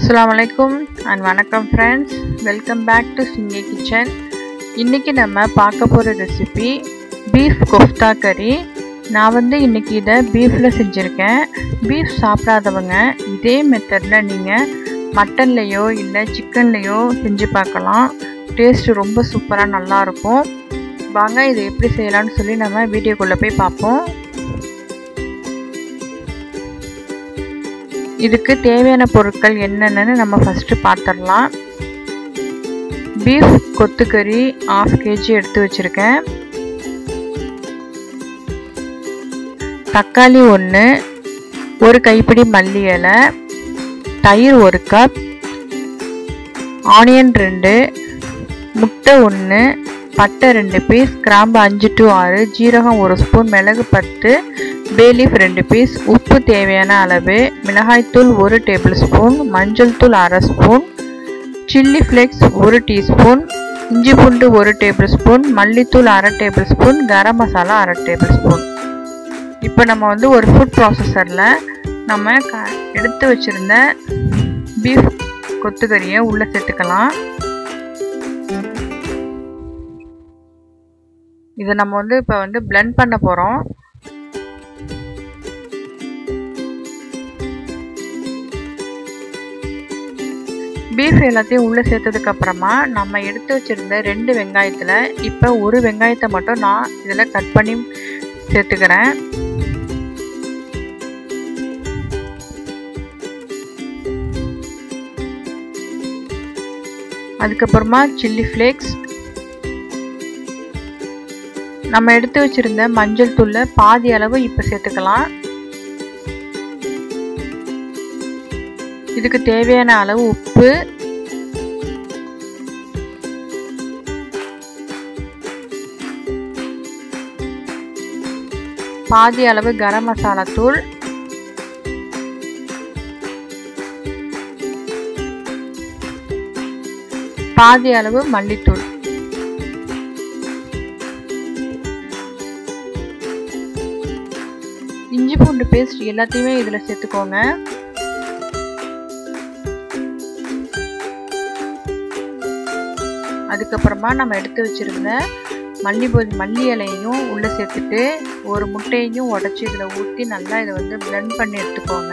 அஸ்ஸலாமு அலைக்கும் அண்ட் வணக்கம் ஃப்ரெண்ட்ஸ் வெல்கம் பேக் டு சிங்கே கிச்சன் இன்றைக்கி நம்ம பார்க்க போகிற ரெசிபி பீஃப் கொஃப்தா கறி நான் வந்து இன்றைக்கி இதை பீஃபில் செஞ்சுருக்கேன் பீஃப் சாப்பிடாதவங்க இதே மெத்தடில் நீங்கள் மட்டன்லேயோ இல்லை சிக்கன்லேயோ செஞ்சு பார்க்கலாம் டேஸ்ட் ரொம்ப சூப்பராக நல்லாயிருக்கும் வாங்க இதை எப்படி செய்யலாம்னு சொல்லி நம்ம வீடியோக்குள்ளே போய் பார்ப்போம் இதுக்கு தேவையான பொருட்கள் என்னென்னு நம்ம ஃபஸ்ட்டு பார்த்துடலாம் பீஃப் கொத்துக்கறி ஆஃப் கேஜி எடுத்து வச்சுருக்கேன் தக்காளி ஒன்று ஒரு கைப்பிடி மல்லி இலை தயிர் ஒரு கப் ஆனியன் ரெண்டு முட்டை ஒன்று பட்டை ரெண்டு பீஸ் கிராம்பு அஞ்சு டு ஆறு ஜீரகம் ஒரு ஸ்பூன் மிளகு பத்து பேலீஃப் ரெண்டு பீஸ் உப்பு தேவையான அளவு மிளகாய்த்தூள் ஒரு டேபிள் ஸ்பூன் மஞ்சள் தூள் அரை ஸ்பூன் சில்லி ஃப்ளேக்ஸ் ஒரு டீஸ்பூன் இஞ்சி பூண்டு ஒரு டேபிள் ஸ்பூன் மல்லித்தூள் அரை டேபிள் ஸ்பூன் கரம் மசாலா அரை டேபிள் ஸ்பூன் இப்போ நம்ம வந்து ஒரு ஃபுட் ப்ராசஸரில் நம்ம க எடுத்து வச்சுருந்த பீஃப் கொத்துக்கறியை உள்ளே சேர்த்துக்கலாம் இதை நம்ம வந்து இப்போ வந்து பிளெண்ட் பண்ண போகிறோம் பீஃப் எல்லாத்தையும் உள்ளே சேர்த்ததுக்கு அப்புறமா நம்ம எடுத்து வச்சுருந்த ரெண்டு வெங்காயத்தில் இப்போ ஒரு வெங்காயத்தை மட்டும் நான் இதில் கட் பண்ணி சேர்த்துக்கிறேன் அதுக்கப்புறமா சில்லி ஃப்ளேக்ஸ் நம்ம எடுத்து வச்சுருந்த மஞ்சள் தூள் பாதி அளவு இப்போ சேர்த்துக்கலாம் இதுக்கு தேவையான அளவு உப்பு பாதி அளவு கரம் மசாலா தூள் பாதி அளவு மல்லித்தூள் இஞ்சி பூண்டு பேஸ்ட் எல்லாத்தையுமே இதில் சேர்த்துக்கோங்க அதுக்கப்புறமா நம்ம எடுத்து வச்சுருந்த மல்லி பொ மல்லி இலையையும் உள்ளே சேர்த்துட்டு ஒரு முட்டையையும் உடச்சி இதில் ஊற்றி நல்லா இதை வந்து பிளெண்ட் பண்ணி எடுத்துக்கோங்க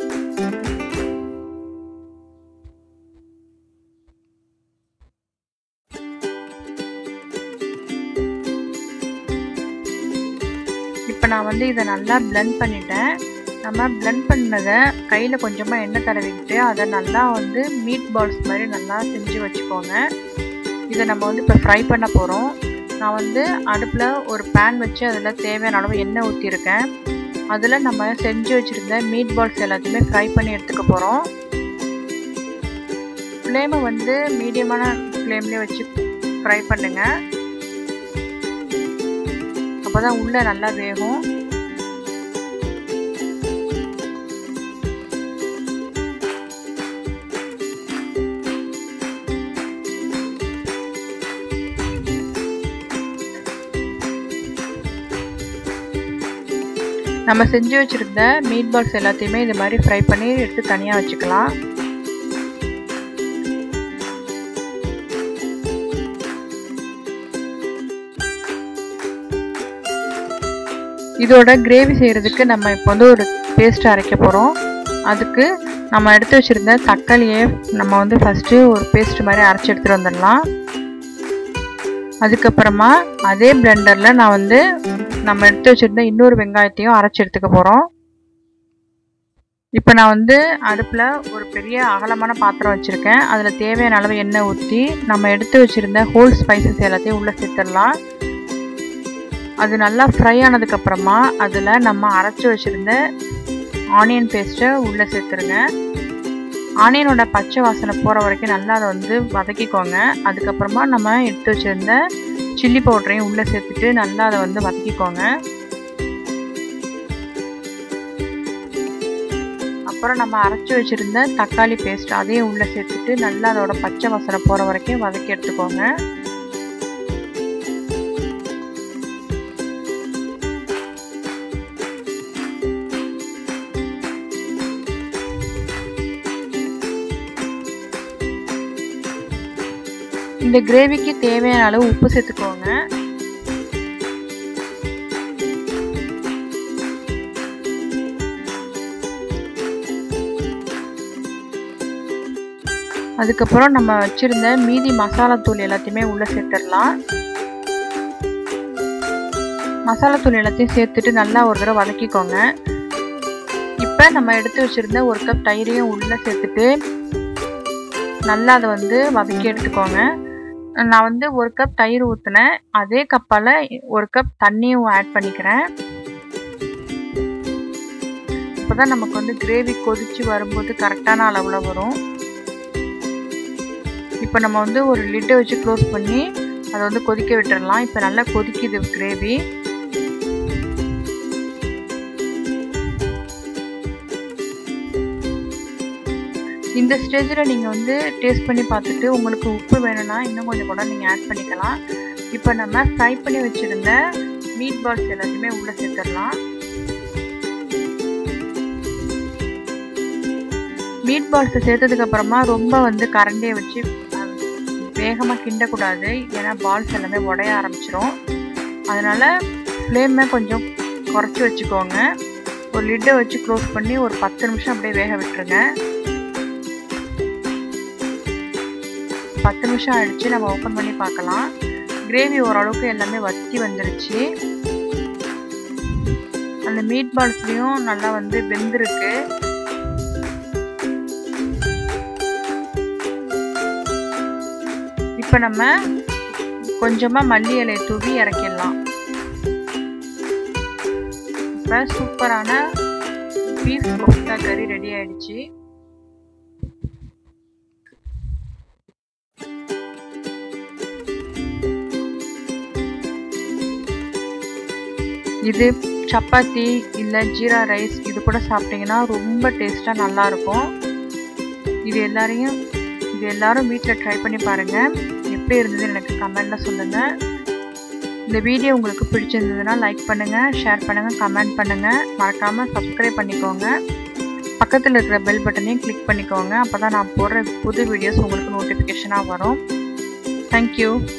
இப்போ நான் வந்து இதை நல்லா பிளெண்ட் பண்ணிட்டேன் நம்ம பிளெண்ட் பண்ணதை கையில் கொஞ்சமாக எண்ணெய் தடவிக்கிட்டு அதை நல்லா வந்து மீட் பால்ஸ் மாதிரி நல்லா செஞ்சு வச்சுக்கோங்க இதை நம்ம வந்து இப்போ ஃப்ரை பண்ண போகிறோம் நான் வந்து அடுப்பில் ஒரு பேன் வச்சு அதில் தேவையான அளவு எண்ணெய் ஊற்றிருக்கேன் அதில் நம்ம செஞ்சு வச்சுருந்த மீட் பால்ஸ் எல்லாத்தையுமே ஃப்ரை பண்ணி எடுத்துக்க போகிறோம் ஃப்ளேமை வந்து மீடியமான ஃப்ளேம்லேயே வச்சு ஃப்ரை பண்ணுங்கள் அப்போ தான் உள்ளே நல்லா வேகும் நம்ம செஞ்சு வச்சுருந்த மீட் பால்ஸ் எல்லாத்தையுமே இது மாதிரி ஃப்ரை பண்ணி எடுத்து தனியாக வச்சுக்கலாம் இதோட கிரேவி செய்கிறதுக்கு நம்ம இப்போ வந்து ஒரு பேஸ்ட் அரைக்க போகிறோம் அதுக்கு நம்ம எடுத்து வச்சுருந்த தக்காளியை நம்ம வந்து ஃபஸ்ட்டு ஒரு பேஸ்ட் மாதிரி அரைச்சி எடுத்துகிட்டு வந்துடலாம் அதுக்கப்புறமா அதே பிளெண்டரில் நான் வந்து நம்ம எடுத்து வச்சுருந்த இன்னொரு வெங்காயத்தையும் அரைச்சி எடுத்துக்க போகிறோம் இப்போ நான் வந்து அடுப்பில் ஒரு பெரிய அகலமான பாத்திரம் வச்சுருக்கேன் அதில் தேவையான அளவு எண்ணெய் ஊற்றி நம்ம எடுத்து வச்சுருந்த ஹோல் ஸ்பைசஸ் எல்லாத்தையும் உள்ளே சேர்த்துடலாம் அது நல்லா ஃப்ரை ஆனதுக்கப்புறமா அதில் நம்ம அரைச்சி வச்சுருந்த ஆனியன் பேஸ்ட்டை உள்ளே சேர்த்துருங்க ஆனியனோட பச்சை வாசனை போகிற வரைக்கும் நல்லா அதை வந்து வதக்கிக்கோங்க அதுக்கப்புறமா நம்ம எடுத்து வச்சுருந்த சில்லி பவுடரையும் உள்ளே சேர்த்துட்டு நல்லா அதை வந்து வதக்கிக்கோங்க அப்புறம் நம்ம அரைச்சி வச்சுருந்த தக்காளி பேஸ்ட் அதையும் உள்ளே சேர்த்துட்டு நல்லா அதோட பச்சை வாசனை போகிற வரைக்கும் வதக்கி எடுத்துக்கோங்க இந்த கிரேவிக்கு தேவையான அளவு உப்பு சேர்த்துக்கோங்க அதுக்கப்புறம் நம்ம வச்சுருந்த மீதி மசாலா தூள் எல்லாத்தையுமே உள்ளே சேர்த்துடலாம் மசாலா தூள் எல்லாத்தையும் சேர்த்துட்டு நல்லா ஒரு தடவை வதக்கிக்கோங்க இப்போ நம்ம எடுத்து வச்சுருந்த ஒரு கப் தயிரையும் உள்ளே சேர்த்துட்டு நல்லா அதை வந்து வதக்கி எடுத்துக்கோங்க நான் வந்து ஒரு கப் தயிர் ஊற்றினேன் அதே கப்பால் ஒரு கப் தண்ணியும் ஆட் பண்ணிக்கிறேன் இப்போ தான் நமக்கு வந்து கிரேவி கொதித்து வரும்போது கரெக்டான அளவில் வரும் இப்போ நம்ம வந்து ஒரு லிட்டை வச்சு க்ளோஸ் பண்ணி அதை வந்து கொதிக்க விட்டுடலாம் இப்போ நல்லா கொதிக்குது கிரேவி இந்த ஸ்டேஜில் நீங்கள் வந்து டேஸ்ட் பண்ணி பார்த்துட்டு உங்களுக்கு உப்பு வேணும்னா இன்னும் கொஞ்சம் கூட நீங்கள் ஆட் பண்ணிக்கலாம் இப்போ நம்ம ஃப்ரை பண்ணி வச்சுருந்த மீட் பால்ஸ் எல்லாத்தையுமே உள்ளே சேர்த்துடலாம் மீட் பால்ஸை சேர்த்ததுக்கப்புறமா ரொம்ப வந்து கரண்டியை வச்சு வேகமாக கிண்டக்கூடாது ஏன்னா பால்ஸ் எல்லாமே உடைய ஆரம்பிச்சிரும் அதனால் ஃப்ளேமை கொஞ்சம் குறைச்சி வச்சுக்கோங்க ஒரு லிட்டை வச்சு க்ளோஸ் பண்ணி ஒரு பத்து நிமிஷம் அப்படியே வேக விட்டுருங்க பத்து நிமிஷம் ஆயிடுச்சு நம்ம ஓப்பன் பண்ணி பார்க்கலாம் கிரேவி ஓரளவுக்கு எல்லாமே வத்தி வந்துருச்சு அந்த மீட் பால்ஸ்லேயும் நல்லா வந்து வெந்திருக்கு இப்போ நம்ம கொஞ்சமாக மல்லி இலையை தூவி இறக்கிடலாம் இப்போ சூப்பரான பீஃப் கொஃப்தா கறி ரெடி ஆயிடுச்சு இது சப்பாத்தி இல்லை ஜீரா ரைஸ் இது கூட சாப்பிட்டிங்கன்னா ரொம்ப டேஸ்ட்டாக நல்லாயிருக்கும் இது எல்லாரையும் இது எல்லாரும் வீட்டில் ட்ரை பண்ணி பாருங்கள் எப்படி இருந்தது எனக்கு கமெண்டில் சொல்லுங்கள் இந்த வீடியோ உங்களுக்கு பிடிச்சிருந்ததுன்னா லைக் பண்ணுங்கள் ஷேர் பண்ணுங்கள் கமெண்ட் பண்ணுங்கள் மறக்காமல் சப்ஸ்கிரைப் பண்ணிக்கோங்க பக்கத்தில் இருக்கிற பெல் பட்டனையும் கிளிக் பண்ணிக்கோங்க அப்போ தான் நான் போடுற புது வீடியோஸ் உங்களுக்கு நோட்டிஃபிகேஷனாக வரும் தேங்க்யூ